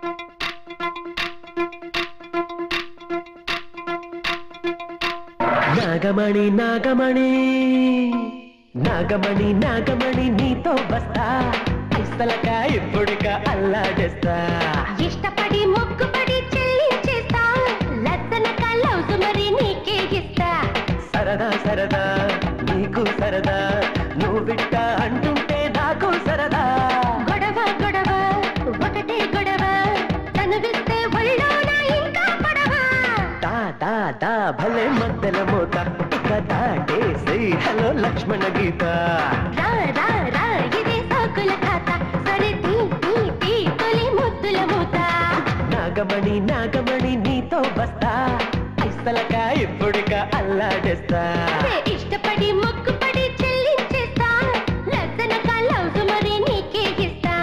నాగమణి నాగమణి నాగమణి నాగమణి నీతో వస్తా ఇస్తలక ఇప్పుడిక అల్లాడేస్తా ఇష్టపడి మొక్కుపడి చెల్లించేస్తా లచ్చన కల్లవుసు మరి నీకే ఇస్తా సరదా సరదా నీకు సరదా నువ్వు బిట్ట అంటుంటే నాకు సరదా గొడవ గొడవ ఒకటే గొడవ తనువిస్తే ఒళ్ళోన ఇంకా పడవ దా దా దా భలే మద్దెల మూత ఇక దాటేసి హలో లక్ష్మణ గీత రా రా రా ఇదే సాకుల ఖాత సరే తీ తీ తీ తొలి ముద్దుల మూత నాగమణి నాగమణి నీతో వస్తా ఇస్తలక ఇప్పుడిక అల్లాడేస్తా అదే ఇష్టపడి మొక్కుపడి చెల్లించేస్తా లచ్చన కల్లవుసు మరి నీకే ఇస్తా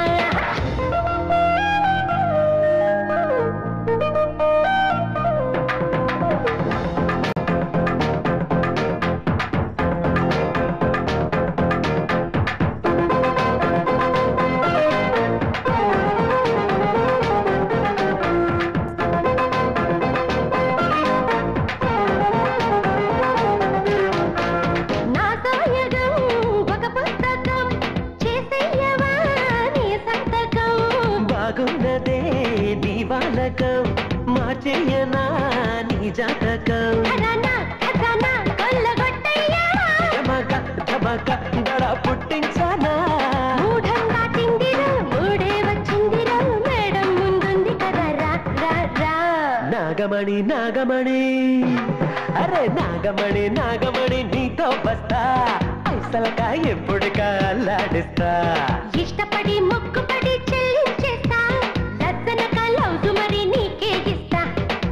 నా సాయగం ఒక పుస్తకం చేసేయవా నీ సంతకం బాగున్నదే నీ వాలకం మార్చేయనా నీ జాతకం ఖజానా ఖజానా కొల్లగొట్టయ్యా ధమక ధమక దడ పుట్టించానా మూఢం దాటిందిరా మూడే వచ్చిందిరా మేడం ముందుంది కదా రా రా రా నాగమణి నాగమణి అరే నాగమణి నాగమణి నీతో వస్తా ఐసలక ఎప్పుడిక అల్లాడిస్తా ఇష్టపడి మొక్కుపడి చెల్లించేస్తా లచ్చన కలవుసు మరి నీకే ఇస్తా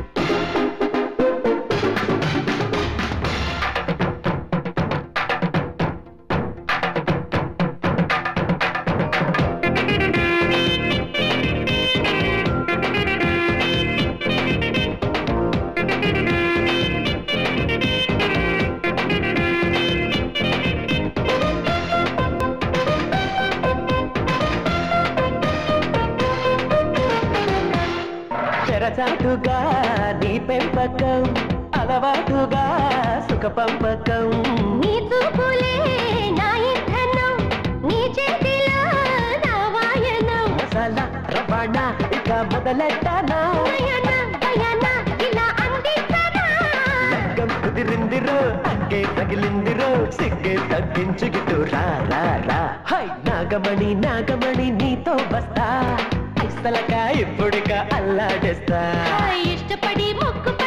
తెరచాటుగా నీ పెంపకం అలవాటుగా సుఖ పంపకం నీ చూపులే నా ఇంధనం నీ చేతిలో నా వాయనం మసాలా రవాణా ఇక మొదలెట్టానా నయన భయన ఇలా అందించనా లగ్గం కుదిరిందిరో అక్కే తగిలిందిరో సిగ్గే తగ్గించుగిటు రా రా రా హై నాగమణి నాగమణి నీతో వస్తా ఇస్తలక ఇప్పుడిక అల్లాడేస్తా ఇష్టపడి మొక్కుపడి